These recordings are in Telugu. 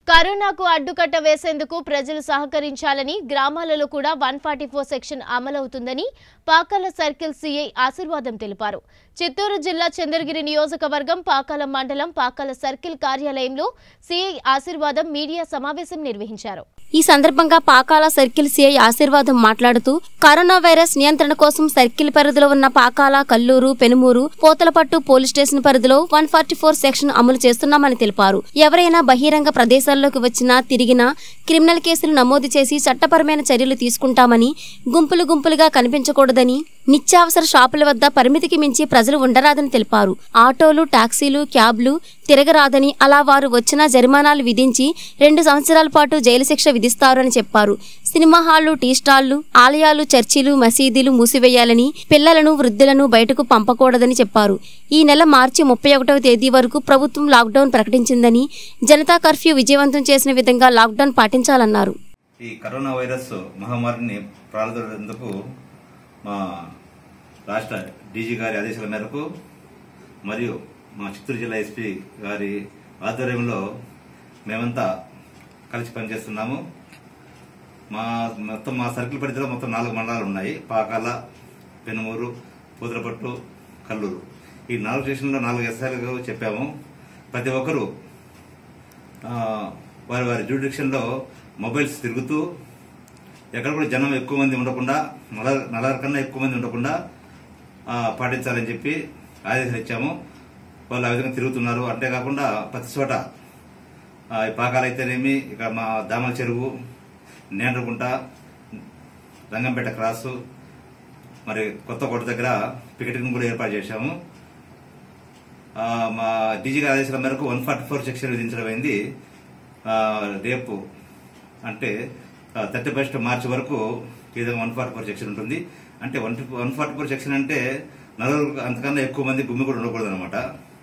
కరోనాకు అడ్డుకట్ట వేసేందుకు ప్రజలు సహకరించాలని గ్రామాలలో కూడా వన్ ఫార్టీ ఫోర్ సెక్షన్ అమలవుతుందని పాకాల సర్కిల్ సీఐ ఆశీర్వాదం తెలిపారు చిత్తూరు జిల్లా చంద్రగిరి నియోజకవర్గం పాకాల మండలం పాకాల సర్కిల్ కార్యాలయంలో సీఐ ఆశీర్వాదం మీడియా సమావేశం నిర్వహించారు ఈ సందర్భంగా పాకాల సర్కిల్ సిఐ ఆశీర్వాదం మాట్లాడుతూ కరోనా వైరస్ నియంత్రణ కోసం సర్కిల్ పరిధిలో ఉన్న పాకాల కల్లూరు పెనుమూరు పోతలపట్టు పోలీస్ స్టేషన్ పరిధిలో వన్ ఫార్టీ ఫోర్ సెక్షన్ అమలు చేస్తున్నామని తెలిపారు ఎవరైనా బహిరంగ ప్రదేశాల్లోకి వచ్చినా తిరిగినా క్రిమినల్ కేసులు నమోదు చేసి చట్టపరమైన చర్యలు తీసుకుంటామని గుంపులు గుంపులుగా కనిపించకూడదని నిత్యావసర షాపుల వద్ద పరిమితికి మించి ప్రజలు ఉండరాదని తెలిపారు ఆటోలు టాక్సీలు క్యాబ్లు తిరగరాదని అలా వారు వచ్చిన జరిమానాలు విధించి రెండు సంవత్సరాల పాటు జైలు శిక్ష విధిస్తారని చెప్పారు సినిమా హాళ్లు టీ స్టాళ్లు ఆలయాలు చర్చిలు మసీదులు మూసివేయాలని పిల్లలను వృద్ధులను బయటకు పంపకూడదని చెప్పారు ఈ నెల మార్చి ముప్పై ఒకటవ తేదీ వరకు ప్రభుత్వం లాక్డౌన్ ప్రకటించిందని జనతా కర్ఫ్యూ విజయవంతం చేసిన విధంగా లాక్డౌన్ పాటించాలన్నారు ఈ కరోనా వైరస్ మహమ్మారిని ప్రారంభించేందుకు మా రాష్ట్ర డీజీ గారి ఆదేశాల మేరకు మరియు మా చిత్తూరు జిల్లా ఎస్పీ గారి ఆధ్వర్యంలో మేమంతా కలిసి పనిచేస్తున్నాము మా మొత్తం మా సర్కిల్ పరిధిలో మొత్తం నాలుగు మండలాలు ఉన్నాయి పాకాల పెనుమూరు పూతలపట్టు కల్లూరు ఈ నాలుగు స్టేషన్లో నాలుగు ఎస్ఐలకు చెప్పాము ప్రతి ఒక్కరూ ఆ, వారి వారి జ్యూడిక్షన్లో మొబైల్స్ తిరుగుతూ ఎక్కడ కూడా జనం ఎక్కువ మంది ఉండకుండా నల నలభై కన్నా ఎక్కువ మంది ఉండకుండా ఆ, పాటించాలని చెప్పి ఆదేశాలు ఇచ్చాము వాళ్ళు ఆ విధంగా తిరుగుతున్నారు అంతేకాకుండా ప్రతి చోట ఆ, ఈ పాకాలు అయితేనేమి ఇక మా దామల చెరువు నేండ్రగుంట రంగంపేట క్రాసు మరి కొత్త కోట దగ్గర పికెటింగ్ కూడా ఏర్పాటు చేశాము ఆ, మా డీజీ గారి ఆదేశాల మేరకు వన్ ఫార్టీ ఫోర్ సెక్షన్ విధించడం అయింది ఆ, రేపు అంటే థర్టీ ఫస్ట్ మార్చి వరకు ఈ విధంగా వన్ ఫార్టీ ఫోర్ సెక్షన్ ఉంటుంది అంటే one one forty four section అంటే నలుగురు అంతకన్నా ఎక్కువ మంది గుమ్మి కూడా ఉండకూడదు అనమాట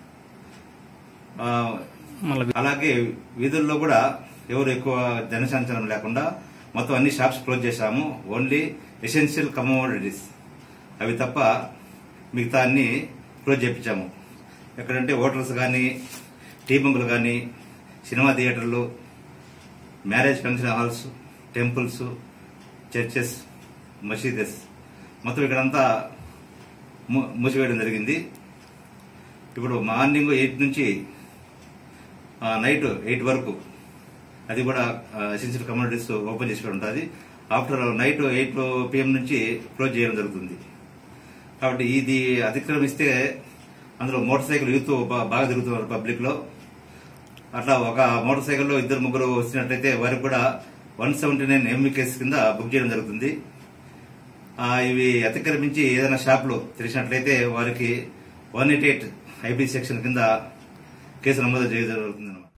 అలాగే వీధుల్లో కూడా ఎవరు ఎక్కువ జనసంచారం లేకుండా మొత్తం అన్ని షాప్స్ క్లోజ్ చేశాము ఓన్లీ ఎసెన్షియల్ కమోడిటీస్ అవి తప్ప మిగతా అన్ని క్లోజ్ చేయించాము ఎక్కడంటే హోటల్స్ కానీ టీ బంకులు కానీ సినిమా థియేటర్లు marriage function halls temples churches మసీదెస్ మొత్తం ఇక్కడంతా ము- మూసివేయడం జరిగింది ఇప్పుడు మార్నింగ్ ఎయిట్ నుంచి ఆ, నైట్ ఎయిట్ వరకు అది కూడా ఎసెన్షియల్ కమ్యూనిటీస్ ఓపెన్ చేసి ఉంటుంది ఆఫ్టర్ నైట్ ఎయిట్ పిఎం నుంచి క్లోజ్ చేయడం జరుగుతుంది కాబట్టి ఇది అతిక్రమిస్తే అందులో మోటార్ సైకిల్ యూత్ బా- బాగా తిరుగుతున్నారు పబ్లిక్ లో అట్లా ఒక మోటార్ సైకిల్లో ఇద్దరు ముగ్గురు వచ్చినట్లయితే వారికి కూడా one seventy nine M E case కింద బుక్ చేయడం జరుగుతుంది ఆ, ఇవి అతిక్రమించి ఏదైనా షాపులు తెరిచినట్లయితే వారికి one eighty eight IP section కింద కేసు నమోదు చేయడం జరుగుతుంది